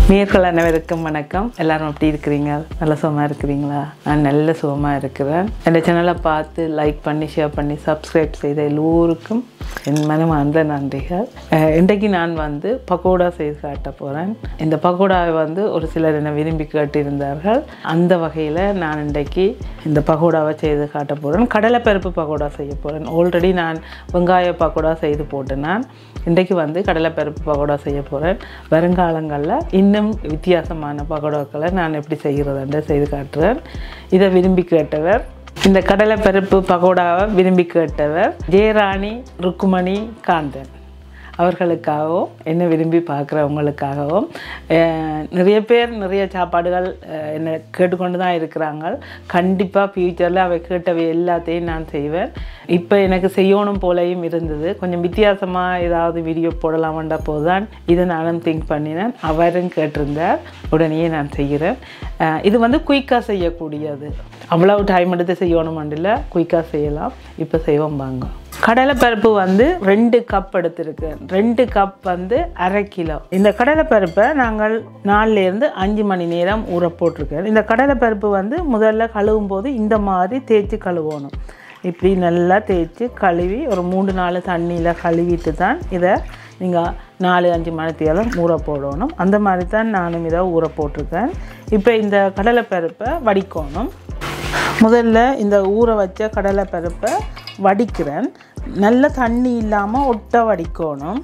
நேர்கள் அனைவருக்கும் வணக்கம் எல்லாரும் எப்படி இருக்கிறீங்க நல்ல சுகமாக இருக்கிறீங்களா நான் நல்ல சுகமாக இருக்கிறேன் இந்த சேனலை பார்த்து லைக் பண்ணி ஷேர் பண்ணி சப்ஸ்கிரைப் செய்த எல்லோருக்கும் என் மனமார்ந்த நன்றிகள் அஹ், இன்றைக்கு நான் வந்து பக்கோடா செய்து காட்ட போகிறேன் இந்த பக்கோடாவை வந்து ஒரு சிலர் என்னை விரும்பி கேட்டிருந்தார்கள் அந்த வகையில் நான் இன்றைக்கு இந்த பக்கோடாவை செய்து காட்ட போகிறேன் கடலைப்பருப்பு பக்கோடா செய்ய போகிறேன் ஆல்ரெடி நான் வெங்காய பக்கோடா செய்து போட்டேன் நான் இன்றைக்கு வந்து கடலைப்பருப்பு பக்கோடா செய்ய போகிறேன் வருங்காலங்களில் இன்னும் வித்தியாசமான பக்கோடாக்களை நான் எப்படி செய்கிறதுன்ற செய்து காட்டுறேன் இதை விரும்பி கேட்டவர் இந்த கடலைப்பருப்பு பக்கோடாவை விரும்பி கேட்டவர் ஜெயராணி ருக்குமணி காந்தன் அவர்களுக்காகவும் என்ன விரும்பி பார்க்குறவங்களுக்காகவும் அஹ், நிறைய பேர் நிறைய சாப்பாடுகள் அஹ், என்னை கேட்டுக்கொண்டு தான் இருக்கிறாங்க கண்டிப்பாக ஃப்யூச்சரில் அவை கேட்டவை எல்லாத்தையும் நான் செய்வேன் இப்போ எனக்கு செய்யணும் போலையும் இருந்தது கொஞ்சம் வித்தியாசமாக ஏதாவது வீடியோ போடலாமன்ற போது தான் இதை நானும் திங்க் பண்ணினேன் அவரும் கேட்டிருந்தார் உடனே நான் செய்கிறேன் அஹ், இது வந்து குயிக்காக செய்யக்கூடியது அவ்வளவு டைம் எடுத்து செய்யணுமெண்டில் குயிக்காக செய்யலாம் இப்போ செய்வோம் வாங்க கடலைப்பருப்பு வந்து ரெண்டு கப் எடுத்திருக்கேன் ரெண்டு கப் வந்து அரை கிலோ இந்த கடலைப்பருப்பை நாங்கள் நாலுலேருந்து அஞ்சு மணி நேரம் ஊற போட்டிருக்கேன் இந்த கடலைப்பருப்பு வந்து முதல்ல கழுவும் போது இந்த மாதிரி தேய்ச்சி கழுவணும் இப்படி நல்லா தேய்ச்சி கழுவி ஒரு மூணு நாலு தண்ணியில் கழுவிட்டு தான் இதை நீங்கள் நாலு அஞ்சு மணித்தியாலும் ஊற போடணும் அந்த மாதிரி தான் நானும் இதை ஊற போட்டிருக்கேன் இப்போ இந்த கடலைப்பருப்பை வடிக்கணும் முதல்ல இந்த ஊற வச்ச கடலைப்பருப்பை வடிக்கிறேன் நல்ல தண்ணி இல்லாமல் ஒட்ட வடிக்கணும்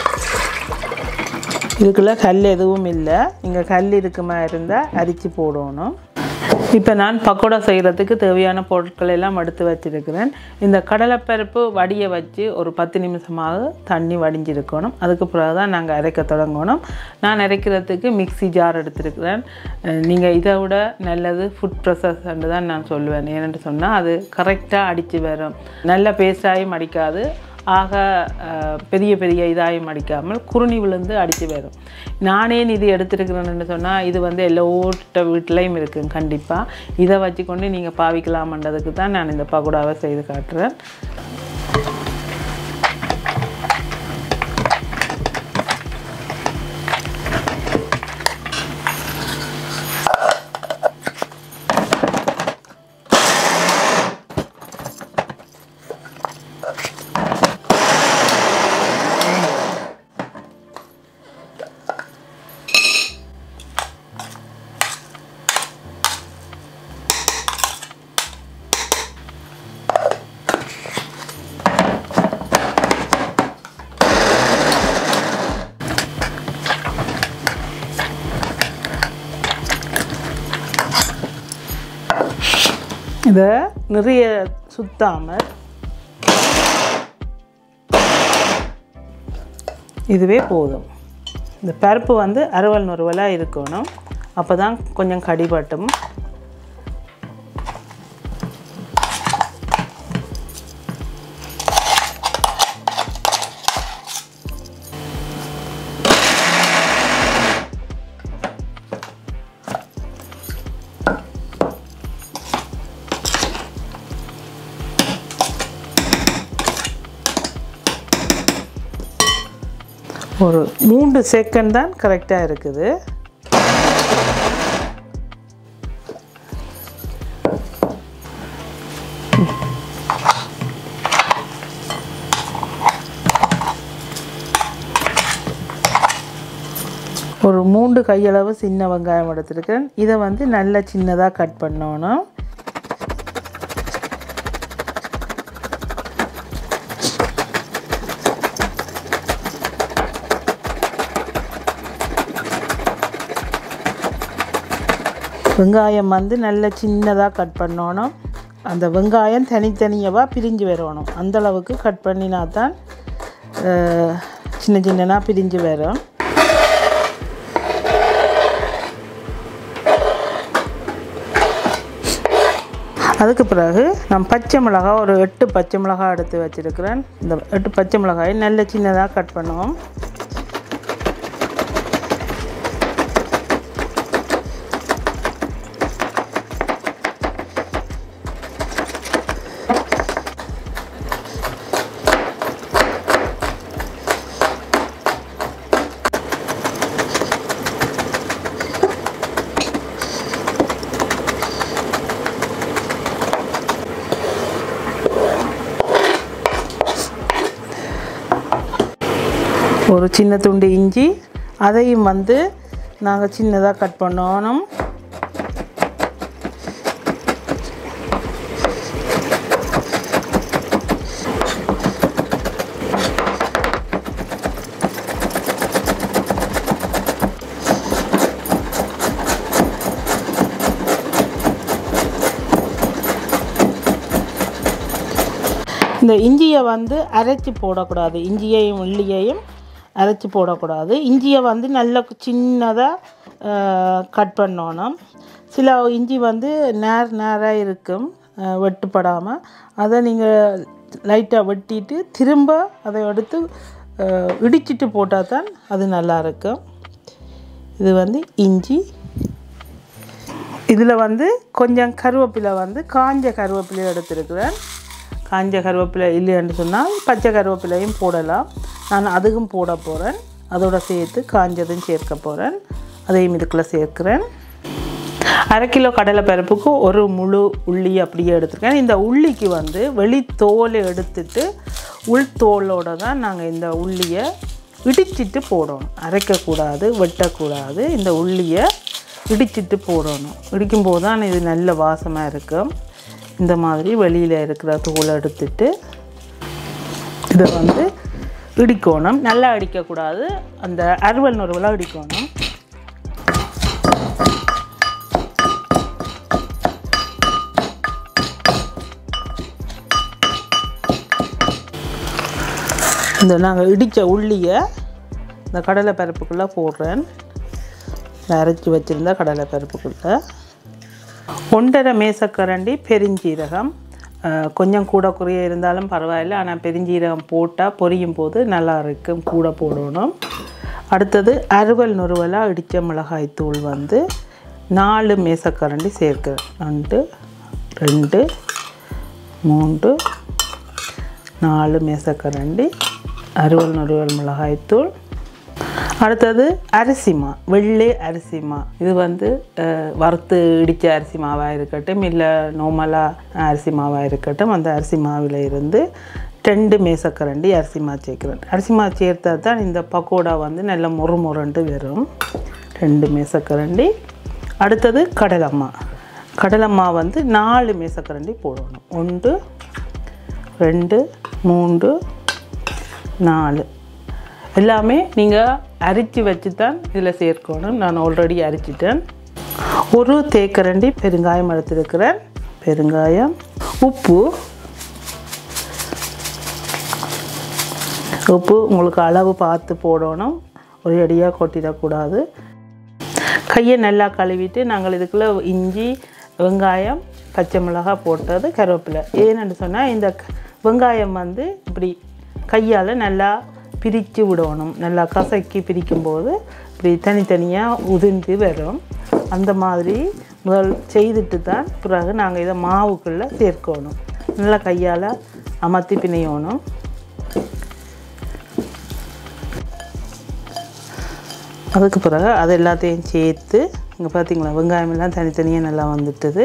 இதுக்குள்ள கல் எதுவும் இல்லை இங்கே கல் இருக்குமா இருந்தால் அரிச்சு போடணும் இப்போ நான் பக்கோடா செய்கிறதுக்கு தேவையான பொருட்கள் எல்லாம் எடுத்து வச்சிருக்கிறேன் இந்த கடலைப்பருப்பு வடியை வச்சு ஒரு பத்து நிமிஷமாக தண்ணி வடிஞ்சிருக்கணும் அதுக்கு பிறகு தான் நாங்கள் அரைக்க தொடங்கணும் நான் அரைக்கிறதுக்கு மிக்ஸி ஜார் எடுத்திருக்கிறேன் நீங்கள் இதை விட நல்லது ஃபுட் ப்ரொசஸ் தான் நான் சொல்லுவேன் ஏன்னு சொன்னால் அது கரெக்டாக அடித்து வரும் நல்ல பேஸ்டாயும் அடிக்காது ஆக அஹ், பெரிய பெரிய இதாயும் அடிக்காமல் குறுனி விழுந்து அடித்து வரும் நானே இது எடுத்துருக்கிறேன்னு சொன்னால் இது வந்து எல்லோட்ட வீட்லேயும் இருக்குது கண்டிப்பாக இதை வச்சுக்கொண்டு நீங்கள் பாவிக்கலாமன்றதுக்கு தான் நான் இந்த பகுடாவை செய்து காட்டுறேன் இதை நிறைய சுத்தாமல் இதுவே போதும் இந்த பருப்பு வந்து அறுவல் நுறுவலாக இருக்கணும் அப்போ தான் கொஞ்சம் கடிபட்டும் ஒரு மூன்று செகண்ட் தான் கரெக்டாக இருக்குது ஒரு மூன்று கையளவு சின்ன வெங்காயம் எடுத்துருக்கேன் இதை வந்து நல்லா சின்னதாக கட் பண்ணணும் வெங்காயம் வந்து நல்ல சின்னதாக கட் பண்ணணும் அந்த வெங்காயம் தனித்தனியாக பிரிஞ்சு வரணும் அந்த அளவுக்கு கட் பண்ணினா தான் அஹ், சின்ன சின்னனா பிரிஞ்சு வரும் அதுக்கு பிறகு நான் பச்சை மிளகாய் ஒரு எட்டு பச்சை மிளகாய் எடுத்து வச்சுருக்கிறேன் இந்த எட்டு பச்சை மிளகாயை நல்ல சின்னதாக கட் பண்ணுவோம் ஒரு சின்ன துண்டு இஞ்சி அதையும் வந்து நாங்கள் சின்னதாக கட் பண்ணணும் இந்த இஞ்சியை வந்து அரைச்சி போடக்கூடாது இஞ்சியையும் உள்ளியையும் அரைச்சி போடக்கூடாது இஞ்சியை வந்து நல்ல சின்னதாக கட் பண்ணணும் சில இஞ்சி வந்து நேர் நேராக இருக்கும் அஹ், வெட்டுப்படாமல் அதை நீங்கள் லைட்டாக வெட்டிட்டு திரும்ப அதை எடுத்து அஹ், இடிச்சிட்டு போட்டால் தான் அது நல்லா இருக்கும் இது வந்து இஞ்சி இதில் வந்து கொஞ்சம் கருவேப்பிலை வந்து காஞ்ச கருவேப்பிலை எடுத்துருக்கிறேன் காஞ்ச கருவேப்பிலை இல்லைன்னு சொன்னால் பச்சை கருவேப்பிலையும் போடலாம் நான் அதுக்கும் போட போகிறேன் அதோட சேர்த்து காஞ்சதும் சேர்க்க போகிறேன் அதையும் இதுக்குள்ளே சேர்க்குறேன் அரை கிலோ கடலை பருப்புக்கு ஒரு முழு உள்ளி அப்படியே எடுத்துருக்கேன் இந்த உள்ளிக்கு வந்து வெளி தோலை எடுத்துட்டு உள் தோலோட தான் நாங்கள் இந்த உள்ளியை இடிச்சிட்டு போடணும் அரைக்கக்கூடாது வெட்டக்கூடாது இந்த உள்ளியை இடிச்சிட்டு போடணும் இடிக்கும்போது தான் இது நல்ல வாசமாக இருக்கும் இந்த மாதிரி வெளியில் இருக்கிற தோலை எடுத்துட்டு இதை வந்து இடிக்கணும் நல்லா இடிக்கக்கூடாது அந்த அறுவல் நுறுவலாக இடிக்கணும் இந்த நாங்கள் இடித்த உள்ளியை இந்த கடலை பருப்புக்குள்ளே போடுறேன் இந்த அரைச்சி வச்சுருந்த கடலை பருப்புக்குள்ளே ஒன்றரை மேசக்கரண்டி பெருஞ்சீரகம் அஹ், கொஞ்சம் கூட குறைய இருந்தாலும் பரவாயில்ல ஆனால் பெருஞ்சீரகம் போட்டால் பொரியும் போது நல்லா இருக்கும் கூட போடணும் அடுத்தது அறுவல் நுறுவலாக இடித்த மிளகாய் தூள் வந்து நாலு மேசக்கரண்டி சேர்க்கிறேன் ரெண்டு ரெண்டு மூன்று நாலு மேசக்கரண்டி அறுவல் நறுவல் மிளகாய்த்தூள் அடுத்தது அரிசிமா வெள்ளை அரிசிமா இது வந்து அஹ், வறுத்து இடித்த அரிசி மாவாக இருக்கட்டும் இல்லை நார்மலாக அரிசி மாவாக இருக்கட்டும் அந்த அரிசி மாவில் இருந்து ரெண்டு மேசக்கரண்டி அரிசி மா சேர்க்குறேன் அரிசி மா சேர்த்தா தான் இந்த பக்கோடா வந்து நல்ல முறு முரண்டு வரும் ரெண்டு மேசக்கரண்டி அடுத்தது கடலம்மா கடலம்மா வந்து நாலு மேசக்கரண்டி போடணும் ஒன்று ரெண்டு மூன்று நாலு எல்லாமே நீங்கள் அரிச்சு வச்சு தான் இதில் சேர்க்கணும் நான் ஆல்ரெடி அரிச்சிட்டேன் ஒரு தேக்கரண்டி பெருங்காயம் எடுத்துருக்கிறேன் பெருங்காயம் உப்பு உப்பு உங்களுக்கு அளவு பார்த்து போடணும் ஒரு அடியாக கொட்டிடக்கூடாது கையை நல்லா கழுவிட்டு நாங்கள் இதுக்குள்ளே இஞ்சி வெங்காயம் பச்சை மிளகாய் போட்டது கருவேப்பிலை ஏன்னு சொன்னால் இந்த க- வெங்காயம் வந்து இப்படி கையால் நல்லா பிரித்து விடணும் நல்லா கசக்கி பிரிக்கும்போது இப்படி தனித்தனியாக உதிர்ந்து வரும் அந்த மாதிரி முதல் செய்துட்டு தான் பிறகு நாங்கள் இதை மாவுக்குள்ளே சேர்க்கணும் நல்லா கையால் அமர்த்தி பிணையணும் அதுக்கு பிறகு அது எல்லாத்தையும் சேர்த்து இங்கே பார்த்தீங்களா வெங்காயம் எல்லாம் தனித்தனியாக நல்லா வந்துட்டுது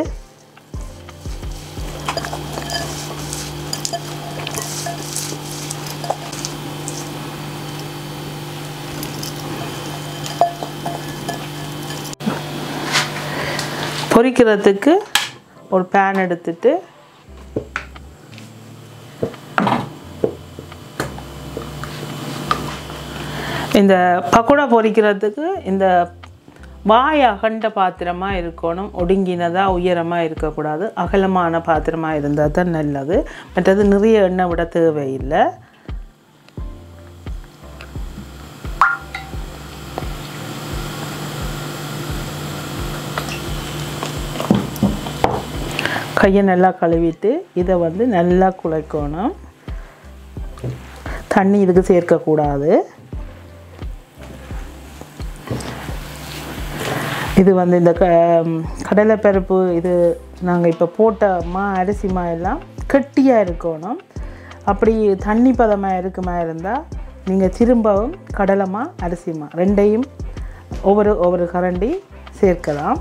பொரிக்கிறதுக்கு ஒரு பேன் எடுத்துட்டு இந்த பக்கோடா பொரிக்கிறதுக்கு இந்த வாய் அகண்ட பாத்திரமாக இருக்கணும் ஒடுங்கினதாக உயரமாக இருக்கக்கூடாது அகலமான பாத்திரமாக இருந்தால் தான் நல்லது மற்றது நிறைய எண்ணெய் விட தேவையில்லை கையை நல்லா கழுவிட்டு இதை வந்து நல்லா குழைக்கணும் தண்ணி இதுக்கு சேர்க்கக்கூடாது இது வந்து இந்த க கடலை பருப்பு இது நாங்கள் இப்போ போட்ட மா அரிசி மா எல்லாம் கெட்டியாக இருக்கணும் அப்படி தண்ணி பதமாக இருக்குமா இருந்தால் நீங்கள் திரும்பவும் கடலைமா அரிசிமா ரெண்டையும் ஒவ்வொரு ஒவ்வொரு கரண்டி சேர்க்கலாம்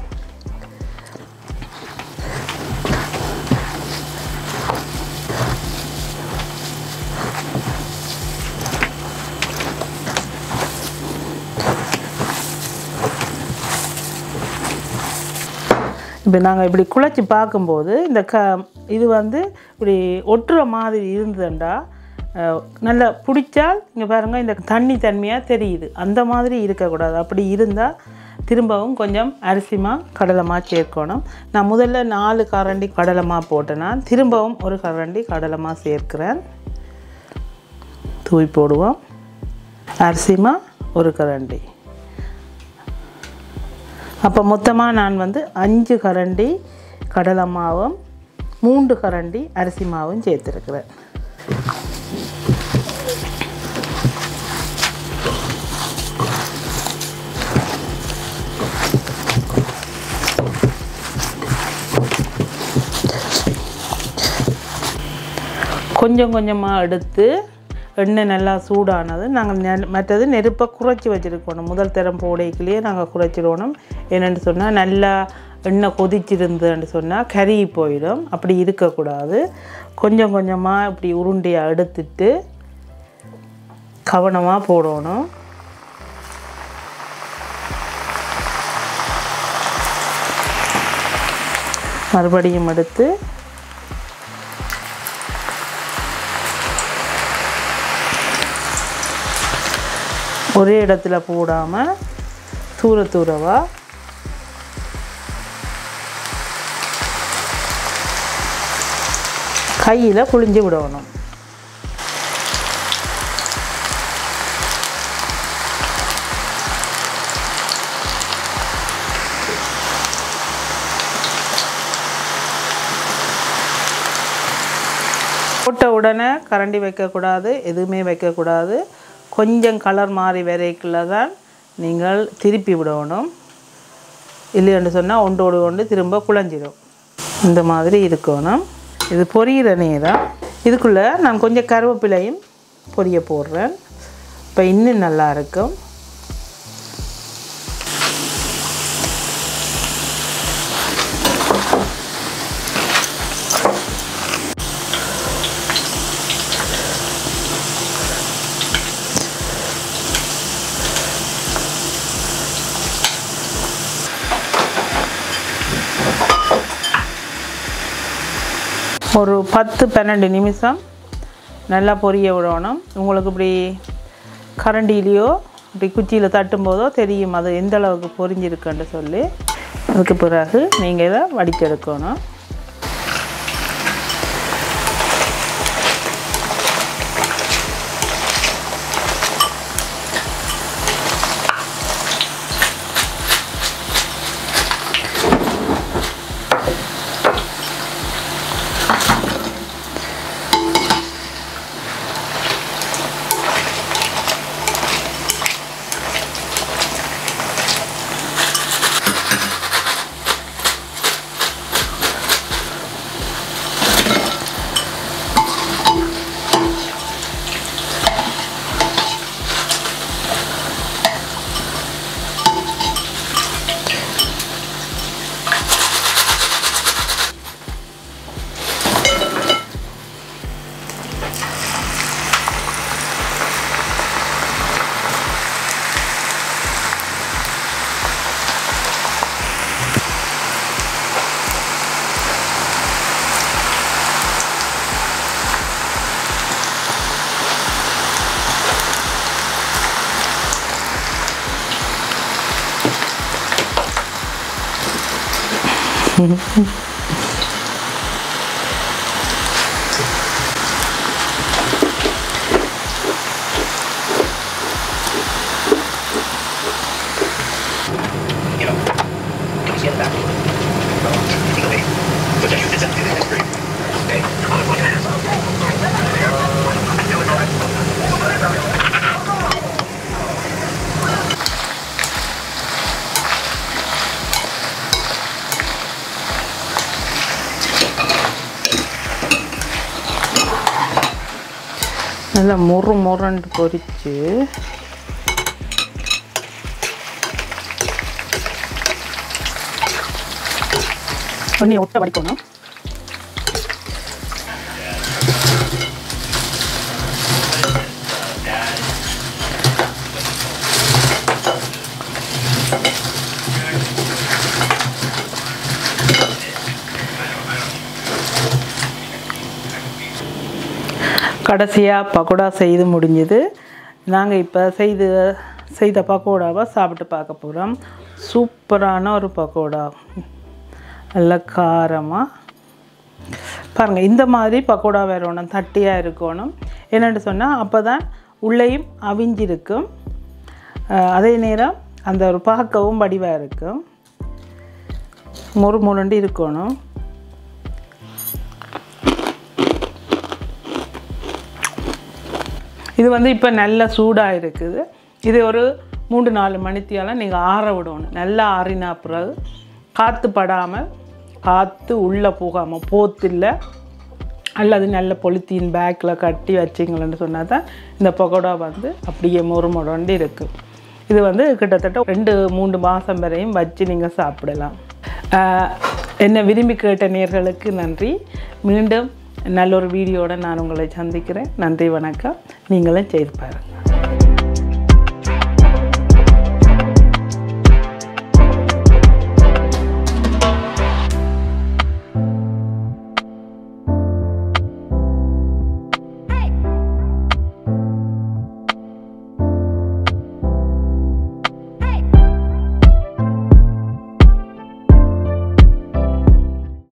இப்போ நாங்கள் இப்படி குழச்சி பார்க்கும்போது இந்த க இது வந்து இப்படி ஒட்டுற மாதிரி இருந்ததுண்டா அஹ், நல்லா பிடிச்சால் இங்கே பாருங்கள் இந்த தண்ணி தன்மையாக தெரியுது அந்த மாதிரி இருக்கக்கூடாது அப்படி இருந்தால் திரும்பவும் கொஞ்சம் அரிசிமா கடலைமா சேர்க்கணும் நான் முதல்ல நாலு கரண்டி கடலைமா போட்டேன்னா திரும்பவும் ஒரு கரண்டி கடலைமா சேர்க்கிறேன் தூவி போடுவோம் அரிசிமா ஒரு கரண்டி அப்போ மொத்தமாக நான் வந்து அஞ்சு கரண்டி கடலை மாவும் மூன்று கரண்டி அரிசி மாவும் சேர்த்துருக்குறேன் கொஞ்சம் கொஞ்சமாக எடுத்து எண்ணெய் நல்லா சூடானது நாங்கள் நெ- மற்றது நெருப்பை குறைச்சி வச்சுருக்கணும் முதல் தரம் போடைக்குள்ளேயே நாங்கள் குறைச்சிடணும் என்னென்னு சொன்னால் நல்லா எண்ணெய் கொதிச்சிருந்துன்னு சொன்னால் கருகி போயிடும் அப்படி இருக்கக்கூடாது கொஞ்சம் கொஞ்சமாக இப்படி உருண்டையாக எடுத்துட்டு கவனமாக போடணும் மறுபடியும் எடுத்து ஒரே இடத்துல போடாமல் தூர தூரவா கையில் புழிஞ்சு விடணும் போட்ட உடனே கரண்டி வைக்கக்கூடாது எதுவுமே வைக்கக்கூடாது கொஞ்சம் கலர் மாறி வரைக்குள்ள தான் நீங்கள் திருப்பி விடணும் இல்லைன்னு சொன்னால் ஒன்றோடு ஒன்று திரும்ப குழஞ்சிடும் இந்த மாதிரி இருக்கணும் இது பொரியிற நேரம் இதுக்குள்ளே நான் கொஞ்சம் கருவேப்பிலையும் பொரிய போடுறேன் இப்போ இன்னும் நல்லா இருக்கும் ஒரு பத்து பன்னெண்டு நிமிஷம் நல்லா பொரிய விடணும் உங்களுக்கு இப்படி கரண்டிலேயோ இப்படி குச்சியில் தட்டும்போதோ தெரியும் அது எந்த அளவுக்கு பொரிஞ்சிருக்குன்னு சொல்லி அதுக்கு பிறகு நீங்கள் இதை வடிச்செடுக்கணும் you know, come see it back. Okay. But then you did something that's great. Okay. நல்லா முறு முரண்டு பொரிச்சு பண்ணி ஒட்ட வடிக்கணும் கடைசியாக பக்கோடா செய்து முடிஞ்சுது நாங்கள் இப்போ செய்து செய்த பக்கோடாவை சாப்பிட்டு பார்க்க போகிறோம் சூப்பரான ஒரு பக்கோடா நல்ல காரமாக பாருங்கள் இந்த மாதிரி பக்கோடா வரணும் தட்டியாக இருக்கணும் என்னென்னு சொன்னால் அப்போ தான் உள்ளேயும் அவிஞ்சிருக்கும் அஹ் அதே நேரம் அந்த ஒரு பார்க்கவும் வடிவாக இருக்கும் மொறு முருண்டு இருக்கணும் இது வந்து இப்போ நல்ல சூடாக இருக்குது இது ஒரு மூன்று நாலு மணித்தியால் நீங்கள் ஆற விடணும் நல்லா ஆறினா பிறகு காற்று படாமல் காற்று உள்ளே போகாமல் போத்தில் அல்லது நல்ல பொலித்தீன் பேக்கில் கட்டி வச்சிங்களேன்னு சொன்னால் தான் இந்த பக்கோடா வந்து அப்படியே மொறு மொரண்டு இருக்குது இது வந்து கிட்டத்தட்ட ரெண்டு மூன்று மாதம் வரையும் வச்சு நீங்கள் சாப்பிடலாம் ஆஹ் என்னை விரும்பி கேட்ட நேர்களுக்கு நன்றி மீண்டும் நல்ல ஒரு வீடியோட நான் உங்களை சந்திக்கிறேன் நன்றி வணக்கம் நீங்களும் செய்து பாருங்கள்